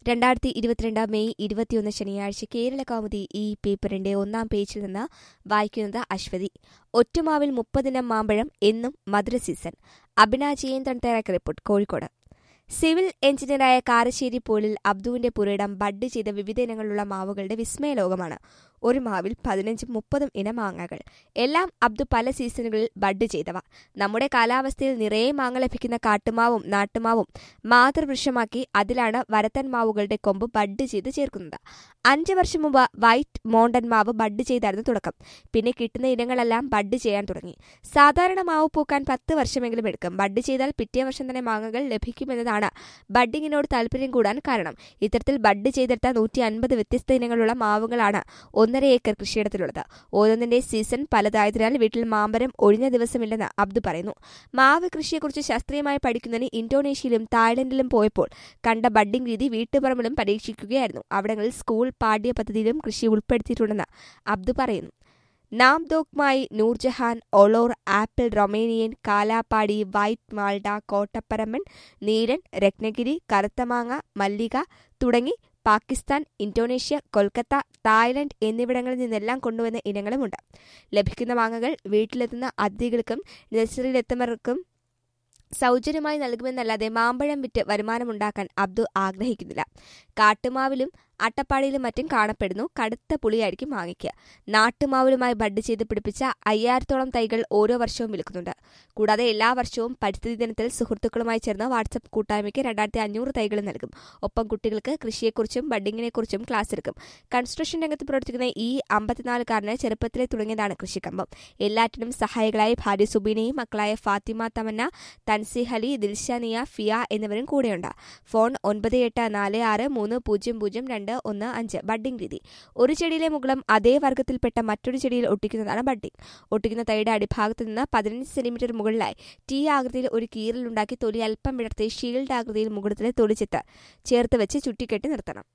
രണ്ടായിരത്തി ഇരുപത്തിരണ്ട് മെയ് ഇരുപത്തിയൊന്ന് ശനിയാഴ്ച കേരള കൗമുദി ഈ പേപ്പറിന്റെ ഒന്നാം പേജിൽ നിന്ന് വായിക്കുന്നത് അശ്വതി ഒറ്റുമാവിൽ മുപ്പതിനം മാമ്പഴം എന്നും മധുര സീസൺ അഭിന ജയന്തൻ തയ്യാറാക്കിയ റിപ്പോർട്ട് കോഴിക്കോട് സിവിൽ എഞ്ചിനീയറായ കാരശ്ശേരി പോലിൽ അബ്ദുവിന്റെ പുരയിടം ബഡ് ചെയ്ത വിവിധ ഇനങ്ങളുള്ള മാവുകളുടെ വിസ്മയലോകമാണ് ഒരു മാവിൽ പതിനഞ്ചും മുപ്പതും ഇനം മാങ്ങകൾ എല്ലാം അബ്ദു പല സീസണുകളിൽ ബഡ് ചെയ്തവ നമ്മുടെ കാലാവസ്ഥയിൽ നിറയെ മാങ്ങ ലഭിക്കുന്ന കാട്ടുമാവും നാട്ടുമാവും മാതൃവൃക്ഷമാക്കി അതിലാണ് വരത്തൻ മാവുകളുടെ കൊമ്പ് ബഡ് ചെയ്ത് ചേർക്കുന്നത് അഞ്ച് വർഷം മുമ്പ് വൈറ്റ് മോണ്ടൻ മാവ് ബഡ് ചെയ്തായിരുന്നു തുടക്കം പിന്നെ കിട്ടുന്ന ഇനങ്ങളെല്ലാം ബഡ് ചെയ്യാൻ തുടങ്ങി സാധാരണ മാവ് പൂക്കാൻ പത്ത് വർഷമെങ്കിലും എടുക്കും ബഡ് ചെയ്താൽ പിറ്റേ വർഷം തന്നെ മാങ്ങകൾ ലഭിക്കുമെന്നതാണ് ബഡിങ്ങിനോട് താല്പര്യം കൂടാൻ കാരണം ഇത്തരത്തിൽ ബഡ് ചെയ്തെടുത്ത നൂറ്റി അൻപത് വ്യത്യസ്ത ഇനങ്ങളുള്ള മാവുകളാണ് ഒന്നര ഏക്കർ കൃഷിയിടത്തിലുള്ളത് ഓരോന്നിന്റെ സീസൺ പലതായതിനാൽ വീട്ടിൽ മാമ്പരം ഒഴിഞ്ഞ ദിവസമില്ലെന്ന് അബ്ദു പറയുന്നു മാവ് കൃഷിയെക്കുറിച്ച് ശാസ്ത്രീയമായി പഠിക്കുന്നതിന് ഇന്തോനേഷ്യയിലും തായ്ലൻഡിലും പോയപ്പോൾ കണ്ട ബഡ്ഡിംഗ് രീതി വീട്ടുപറമ്പിലും പരീക്ഷിക്കുകയായിരുന്നു അവിടങ്ങളിൽ സ്കൂൾ പാഠ്യപദ്ധതിയിലും കൃഷി ഉൾപ്പെടുത്തിയിട്ടുണ്ടെന്ന് അബ്ദു പറയുന്നു Namdokmai Noorjahan Olour apple Romanian Kalapadi white Malda Kottapparamban Neeran Ratnagiri കറുത്തമാങ്ങ മല്ലിക തുടങ്ങി പാകിസ്ഥാൻ ഇന്തോനേഷ്യ കൊൽക്കത്ത തായ്ലൻഡ് എന്നിവിടങ്ങളിൽ നിന്നെല്ലാം കൊണ്ടുവന്ന ഇനങ്ങളുമുണ്ട് ലഭിക്കുന്ന മാങ്ങകൾ വീട്ടിലെത്തുന്ന അതിഥികൾക്കും നഴ്സറിയിലെത്തുന്നവർക്കും സൗജന്യമായി നൽകുമെന്നല്ലാതെ മാമ്പഴം വിറ്റ് വരുമാനമുണ്ടാക്കാൻ അബ്ദു ആഗ്രഹിക്കുന്നില്ല കാട്ടുമാവിലും അട്ടപ്പാടിയിലും മറ്റും കാണപ്പെടുന്നു കടുത്ത പുളിയായിരിക്കും മാങ്ങയ്ക്ക് നാട്ടുമാവിലുമായി ബഡ് ചെയ്ത് പിടിപ്പിച്ച അയ്യായിരത്തോളം തൈകൾ ഓരോ വർഷവും വിൽക്കുന്നുണ്ട് കൂടാതെ എല്ലാ വർഷവും പരിസ്ഥിതി ദിനത്തിൽ സുഹൃത്തുക്കളുമായി ചേർന്ന് വാട്സപ്പ് കൂട്ടായ്മയ്ക്ക് രണ്ടായിരത്തി അഞ്ഞൂറ് തൈകൾ നൽകും ഒപ്പം കുട്ടികൾക്ക് കൃഷിയെക്കുറിച്ചും ബഡിങ്ങിനെക്കുറിച്ചും ക്ലാസ് എടുക്കും കൺസ്ട്രക്ഷൻ രംഗത്ത് പ്രവർത്തിക്കുന്ന ഈ അമ്പത്തിനാലുകാരന് ചെറുപ്പത്തിലെ തുടങ്ങിയതാണ് കൃഷിക്കമ്പം എല്ലാറ്റിനും സഹായികളായി ഭാര്യ സുബീനയും മക്കളായ ഫാത്തിമ തമന്ന തൻസി അലി ദിൽഷാനിയ ഫിയ എന്നിവരും കൂടെയുണ്ട് ഫോൺ ഒൻപത് എട്ട് നാല് ആറ് മൂന്ന് പൂജ്യം പൂജ്യം രണ്ട് ഒന്ന് അഞ്ച് ബഡ്ഡിംഗ് രീതി ഒരു ചെടിയിലെ മുകുളം അതേ വർഗത്തിൽപ്പെട്ട മറ്റൊരു ചെടിയിൽ ഒട്ടിക്കുന്നതാണ് ബഡ്ഡിംഗ് ഒട്ടിക്കുന്ന തൈയുടെ അടിഭാഗത്ത് നിന്ന് പതിനഞ്ച് സെന്റിമീറ്റർ മുകളിലായി ടി ആകൃതിയിൽ ഒരു കീറലുണ്ടാക്കി തൊലി അല്പം വിടർത്തി ഷീൽഡ് ആകൃതിയിൽ മുകുളത്തിലെ തൊലിച്ചെത്ത് ചേർത്ത് വെച്ച് ചുറ്റിക്കെട്ടി നിർത്തണം